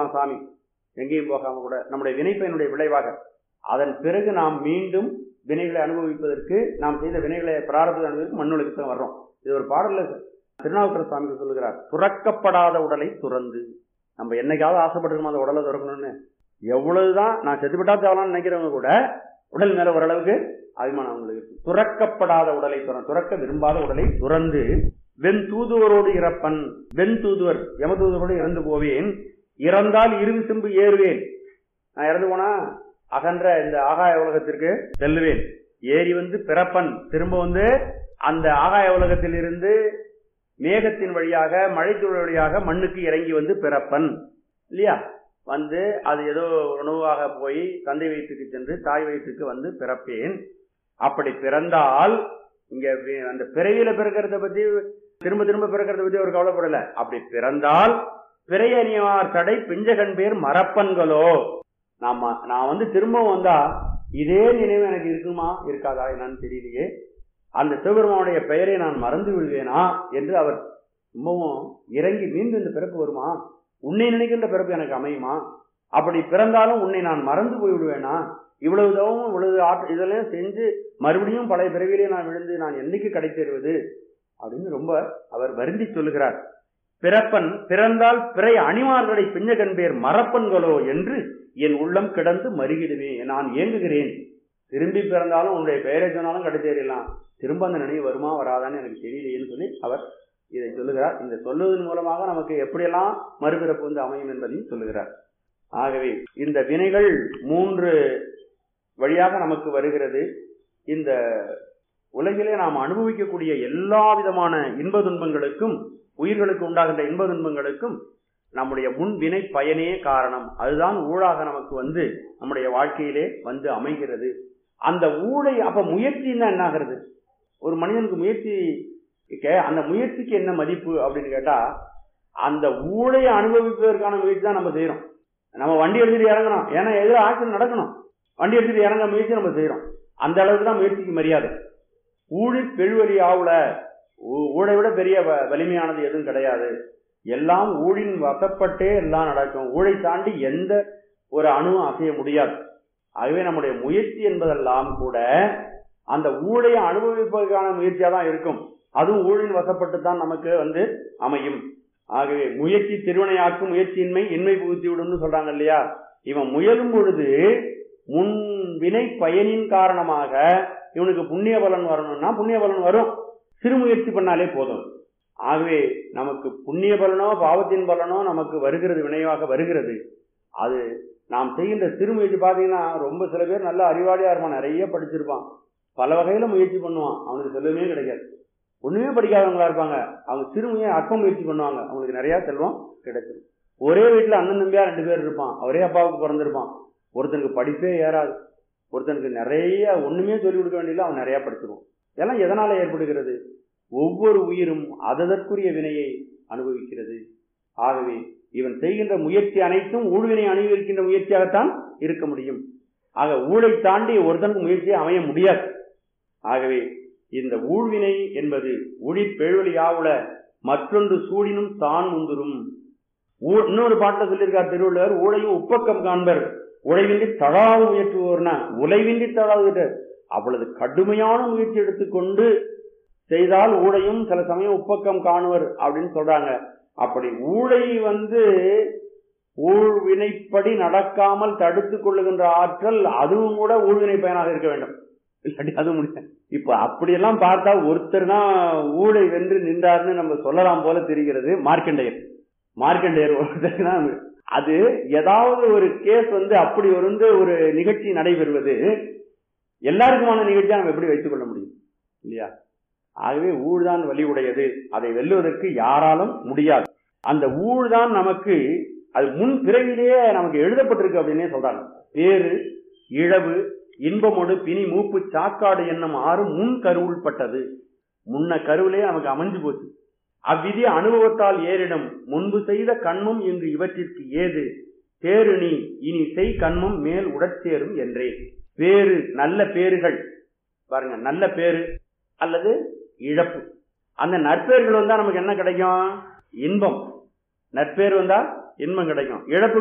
விடலாம் சாமி எங்கேயும் போகாம கூட நம்முடைய வினைப்பயனுடைய விளைவாக அதன் பிறகு நாம் மீண்டும் வினைகளை அனுபவிப்பதற்கு நாம் செய்த வினைகளை பிராரத்தை அனுபவித்து மண்ணுலகத்துக்கு தான் வர்றோம் இது ஒரு பாடல்ல திருநாவுக்கர சுவாமி சொல்லுகிறார் துறக்கப்படாத உடலை துறந்து நம்ம என்னைக்காவது ஆசைப்பட்டிருக்கோம் அந்த உடலை துறக்கணும்னு எவ்வளவுதான் நான் செத்துப்பட்டா தேவலாம்னு நினைக்கிறவங்க கூட உடல் மேல ஓரளவுக்கு அபிமானம் அவங்களுக்கு இருக்கு துறக்கப்படாத உடலை துற துறக்க விரும்பாத உடலை துறந்து வெண் தூதுவரோடு இறப்பன் வெண் தூதுவர் யம தூதுவரோடு இறந்து போவேன் இறந்தால் இறுதி சிம்பு ஏறுவேன் நான் இறந்து போனா அகன்ற இந்த ஆகாய உலகத்திற்கு செல்லுவேன் ஏறி வந்து பிறப்பன் திரும்ப வந்து அந்த ஆகாய உலகத்தில் இருந்து மேகத்தின் வழியாக மழைத்துறை வழியாக மண்ணுக்கு இறங்கி வந்து பிறப்பன் இல்லையா வந்து அது ஏதோ உணவாக போய் தந்தை வயிற்றுக்கு சென்று தாய் வயிற்றுக்கு வந்து பிறப்பேன் அப்படி பிறந்தால் இங்க வி- அந்த பிறவியில பிறக்கிறத பத்தி திரும்ப திரும்ப பிறக்கிறத பத்தி அவர் கவலைப்படல அப்படி பிறந்தால் பிறையணியார் தடை பிஞ்சகன் பேர் மரப்பன்களோ நாம நான் வந்து திரும்பவும் வந்தா இதே நினைவு எனக்கு இருக்குமா இருக்காதா என்னன்னு தெரியலையே அந்த சிவபெருமானுடைய பெயரை நான் மறந்து விடுவேனா என்று அவர் ரொம்பவும் இறங்கி மீண்டும் இந்த பிறப்பு வருமா உன்னை நினைக்கின்ற பிறப்பு எனக்கு அமையுமா அப்படி பிறந்தாலும் உன்னை நான் மறந்து போய் விடுவேனா இவ்வளவு தவமும் இவ்வளவு ஆற்ற இதெல்லாம் செஞ்சு மறுபடியும் பழைய பிறவியிலே நான் விழுந்து நான் என்னைக்கு கடை தேர்வது அப்படின்னு ரொம்ப அவர் வருந்தி சொல்லுகிறார் பிறப்பன் பிறந்தால் பிறை அணிமார்களை பிஞ்சகன் பேர் மரப்பன்களோ என்று என் உள்ளம் கிடந்து மருகிடுமே நான் ஏங்குகிறேன் திரும்பி பிறந்தாலும் உன்னுடைய பெயரை சொன்னாலும் கடை தேறிடலாம் திரும்ப அந்த நினைவு வருமா வராதான்னு எனக்கு தெரியலையேன்னு சொல்லி அவர் இதை சொல்லுகிறார் இந்த சொல்லுவதன் மூலமாக நமக்கு எப்படியெல்லாம் மறுபிறப்பு வந்து அமையும் என்பதையும் சொல்லுகிறார் ஆகவே இந்த வினைகள் மூன்று வழியாக நமக்கு வருகிறது இந்த உலகிலே நாம் அனுபவிக்கக்கூடிய எல்லா விதமான இன்ப துன்பங்களுக்கும் உயிர்களுக்கு உண்டாகின்ற இன்ப துன்பங்களுக்கும் நம்முடைய முன் வினை பயனே காரணம் அதுதான் ஊழாக நமக்கு வந்து நம்முடைய வாழ்க்கையிலே வந்து அமைகிறது அந்த ஊழை அப்ப முயற்சின்னா என்ன ஆகிறது ஒரு மனிதனுக்கு முயற்சி இருக்க, அந்த முயற்சிக்கு என்ன மதிப்பு அப்படின்னு கேட்டா அந்த ஊழையை அனுபவிப்பதற்கான முயற்சி தான் நம்ம செய்யறோம் நம்ம வண்டி எடுத்துட்டு இறங்கணும் ஏன்னா எதிர ஆக்சிடென்ட் நடக்கணும் வண்டி எடுத்துட்டு இறங்க முயற்சி நம்ம செய்யறோம் அந்த அளவுக்கு தான் முயற்சிக்கு மரியாதை ஊழி பெருவழி ஆவுல ஊ- ஊழை விட பெரிய வ- வலிமையானது எதுவும் கிடையாது எல்லாம் ஊழின் வசப்பட்டே எல்லாம் நடக்கும் ஊழை தாண்டி எந்த ஒரு அணுவும் அசைய முடியாது ஆகவே நம்முடைய முயற்சி என்பதெல்லாம் கூட அந்த ஊழையை அனுபவிப்பதற்கான முயற்சியா தான் இருக்கும் அதுவும் ஊழின் வசப்பட்டு தான் நமக்கு வந்து அமையும் ஆகவே முயற்சி திருவினையாக்கும் முயற்சியின்மை இன்மை புகுத்தி விடும்னு சொல்றாங்க இல்லையா இவன் முயலும் பொழுது முன் வினை பயனின் காரணமாக இவனுக்கு புண்ணிய பலன் வரணும்னா புண்ணிய பலன் வரும் சிறு முயற்சி பண்ணாலே போதும் ஆகவே நமக்கு புண்ணிய பலனோ பாவத்தின் பலனோ நமக்கு வருகிறது வினைவாக வருகிறது அது நாம் செய்கின்ற சிறு முயற்சி பார்த்தீங்கன்னா ரொம்ப சில பேர் நல்ல அறிவாளியா இருப்பான் நிறைய படிச்சிருப்பான் பல வகையில முயற்சி பண்ணுவான் அவனுக்கு செல்வமே கிடைக்காது ஒண்ணுமே படிக்காதவங்களா இருப்பாங்க அவங்க சிறு முயற்சி அற்ப முயற்சி பண்ணுவாங்க அவங்களுக்கு நிறைய செல்வம் கிடைச்சிடும் ஒரே வீட்டுல அண்ணன் தம்பியா ரெண்டு பேர் இருப்பான் ஒரே அப்பாவுக்கு பிறந்திருப்பான் ஒருத்தனுக்கு படிப்பே ஏறாது ஒருத்தனுக்கு நிறைய ஒண்ணுமே சொல்லிக் கொடுக்க வேண்டியதில்லை அவன் நிறைய படிச்சிருவான் இதெல்லாம் எதனால ஏற்படுகிறது ஒவ்வொரு உயிரும் அததற்குரிய வினையை அனுபவிக்கிறது ஆகவே இவன் செய்கின்ற முயற்சி அனைத்தும் ஊழ்வினை அனுபவிக்கின்ற முயற்சியாகத்தான் இருக்க முடியும் ஆக ஊழை தாண்டி ஒருத்தனுக்கு முயற்சியை அமைய முடியாது ஆகவே இந்த ஊழ்வினை என்பது ஊழிற் பேழ்வழி யாவுல மற்றொன்று சூடினும் தான் முந்துரும் ஊ- இன்னொரு பாட்டில் சொல்லியிருக்கார் திருவள்ளுவர் ஊழையும் உப்பக்கம் காண்பர் உழைவின்றி தழாவு முயற்றுவோர்னா உழைவின்றி தழாவு அவ்வளவு கடுமையான முயற்சி எடுத்துக்கொண்டு செய்தால் ஊழையும் சில சமயம் உப்பக்கம் காணுவர் அப்படின்னு சொல்றாங்க அப்படி ஊழை வந்து ஊழ்வினைப்படி நடக்காமல் தடுத்துக் கொள்ளுகின்ற ஆற்றல் அதுவும் கூட ஊழ்வினை பயனாக இருக்க வேண்டும் இல்லாட்டி அது முடியும் இப்ப அப்படியெல்லாம் பார்த்தா ஒருத்தர் தான் ஊழை வென்று நின்றார்னு நம்ம சொல்லலாம் போல தெரிகிறது மார்க்கண்டேயர் மார்க்கண்டேயர் ஒருத்தர் தான் அது ஏதாவது ஒரு கேஸ் வந்து அப்படி வந்து ஒரு நிகழ்ச்சி நடைபெறுவது எல்லாருக்குமான நிகழ்ச்சியா நம்ம எப்படி வைத்துக் கொள்ள முடியும் இல்லையா ஆகவே ஊழ்தான் வலி உடையது அதை வெல்லுவதற்கு யாராலும் முடியாது அந்த ஊழ்தான் நமக்கு அது முன் பிறவிலேயே நமக்கு எழுதப்பட்டிருக்கு அப்படின்னே சொல்றாங்க பேரு இழவு இன்பமோடு பிணி மூப்பு சாக்காடு என்னும் ஆறு முன் கருவுள்பட்டது முன்ன கருவிலே நமக்கு அமைஞ்சு போச்சு அவ்விதி அனுபவத்தால் ஏறிடும் முன்பு செய்த கண்மும் இன்று இவற்றிற்கு ஏது தேரு நீ இனி செய் கண்மும் மேல் உடற்சேரும் என்றே பேரு நல்ல பேறுகள் பாருங்க நல்ல பேரு அல்லது இழப்பு அந்த நற்பேர்கள் வந்தா நமக்கு என்ன கிடைக்கும் இன்பம் நற்பேர் வந்தா இன்பம் கிடைக்கும் இழப்பு